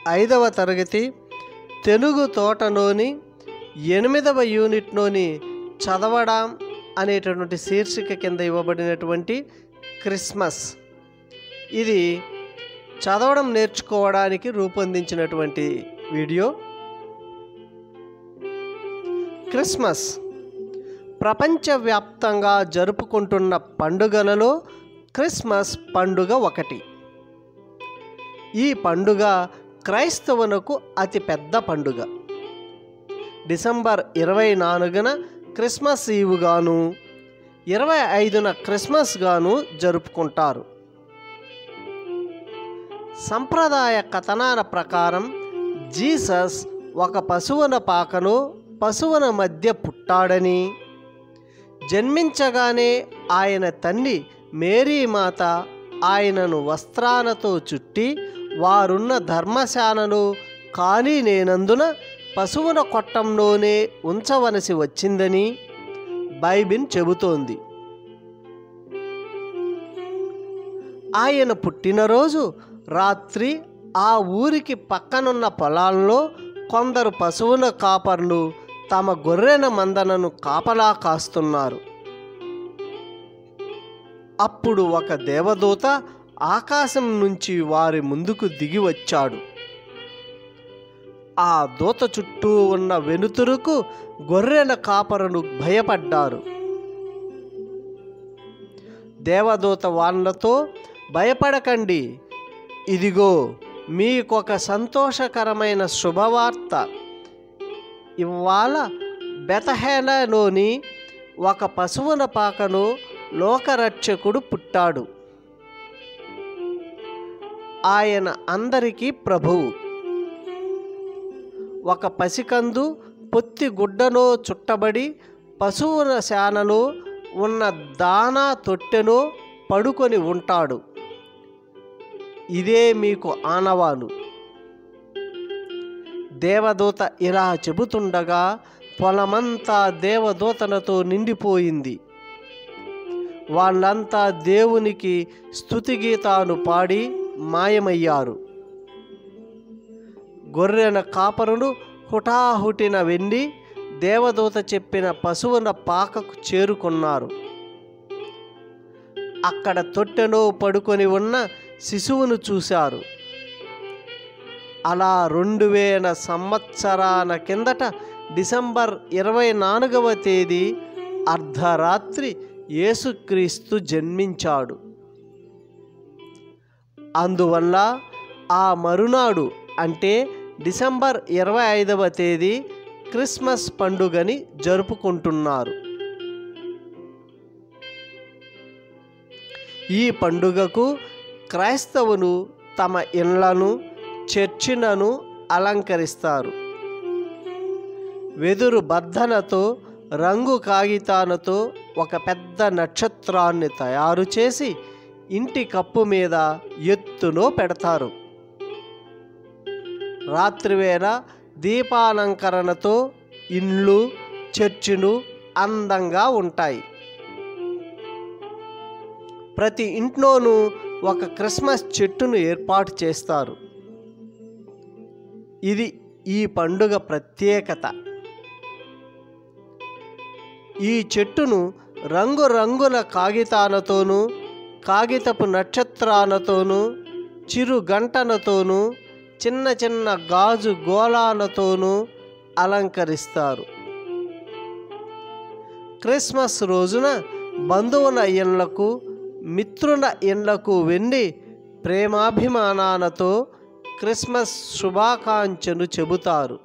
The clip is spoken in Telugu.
ఐదవ తరగతి తెలుగు తోటలోని ఎనిమిదవ యూనిట్లోని చదవడం అనేటటువంటి శీర్షిక కింద ఇవ్వబడినటువంటి క్రిస్మస్ ఇది చదవడం నేర్చుకోవడానికి రూపొందించినటువంటి వీడియో క్రిస్మస్ ప్రపంచవ్యాప్తంగా జరుపుకుంటున్న పండుగలలో క్రిస్మస్ పండుగ ఒకటి ఈ పండుగ క్రైస్తవునకు అతి పెద్ద పండుగ డిసెంబర్ ఇరవై నాలుగున క్రిస్మస్ ఈవ్ గాను ఇరవై ఐదున క్రిస్మస్ గాను జరుపుకుంటారు సంప్రదాయ కథనాల ప్రకారం జీసస్ ఒక పశువున పాకలో పశువుల మధ్య పుట్టాడని జన్మించగానే ఆయన తల్లి మేరీమాత ఆయనను వస్త్రాలతో చుట్టి వారున్న ధర్మశాలను ఖాళీ లేనందున పశువుల కొట్టంలోనే ఉంచవలసి వచ్చిందని బైబిల్ చెబుతోంది ఆయన పుట్టినరోజు రాత్రి ఆ ఊరికి పక్కనున్న పొలాల్లో కొందరు పశువుల కాపర్లు తమ గొర్రెల మందలను కాపలా కాస్తున్నారు అప్పుడు ఒక దేవదూత ఆకాశం నుంచి వారి ముందుకు దిగి వచ్చాడు ఆ దూత చుట్టూ ఉన్న వెనుతురుకు గొర్రెల కాపరులు భయపడ్డారు దేవదూత వాళ్ళతో భయపడకండి ఇదిగో మీకొక సంతోషకరమైన శుభవార్త ఇవాళ బెతహేలలోని ఒక పశువుల పాకను లోకరక్షకుడు పుట్టాడు ఆయన అందరికీ ప్రభువు ఒక పసికందు పొత్తి గుడ్డలో చుట్టబడి పశువుల శానలో ఉన్న దానా తొట్టెలో పడుకొని ఉంటాడు ఇదే మీకు ఆనవాలు దేవదూత ఇలా చెబుతుండగా పొలమంతా దేవదూతలతో నిండిపోయింది వాళ్ళంతా దేవునికి స్తుతిగీతాలు పాడి మాయమయ్యారు గొర్రెల కాపరులు హుటాహుటిన వెళ్ళి దేవదూత చెప్పిన పశువుల పాకకు చేరుకున్నారు అక్కడ తొట్టెలో పడుకొని ఉన్న శిశువును చూశారు అలా రెండు వేల సంవత్సరాల కిందట డిసెంబర్ ఇరవై నాలుగవ తేదీ అర్ధరాత్రి యేసుక్రీస్తు జన్మించాడు అందువల్ల ఆ మరునాడు అంటే డిసెంబర్ ఇరవై ఐదవ తేదీ క్రిస్మస్ పండుగని జరుపుకుంటున్నారు ఈ పండుగకు క్రైస్తవులు తమ ఇళ్లను చర్చిలను అలంకరిస్తారు వెదురు బద్దలతో రంగు కాగితాలతో ఒక పెద్ద నక్షత్రాన్ని తయారు చేసి ఇంటి కప్పు మీద ఎత్తులో పెడతారు రాత్రివేళ దీపాలంకరణతో ఇండ్లు చర్చిలు అందంగా ఉంటాయి ప్రతి ఇంట్లోనూ ఒక క్రిస్మస్ చెట్టును ఏర్పాటు చేస్తారు ఇది ఈ పండుగ ప్రత్యేకత ఈ చెట్టును రంగురంగుల కాగితాలతోనూ కాగితపు నక్షత్రాలతోనూ చిరు గంటలతోనూ చిన్న చిన్న గాజు గోళాలతోనూ అలంకరిస్తారు క్రిస్మస్ రోజున బంధువుల ఇళ్లకు మిత్రుల ఇళ్లకు వెళ్ళి ప్రేమాభిమానాలతో క్రిస్మస్ శుభాకాంక్షలు చెబుతారు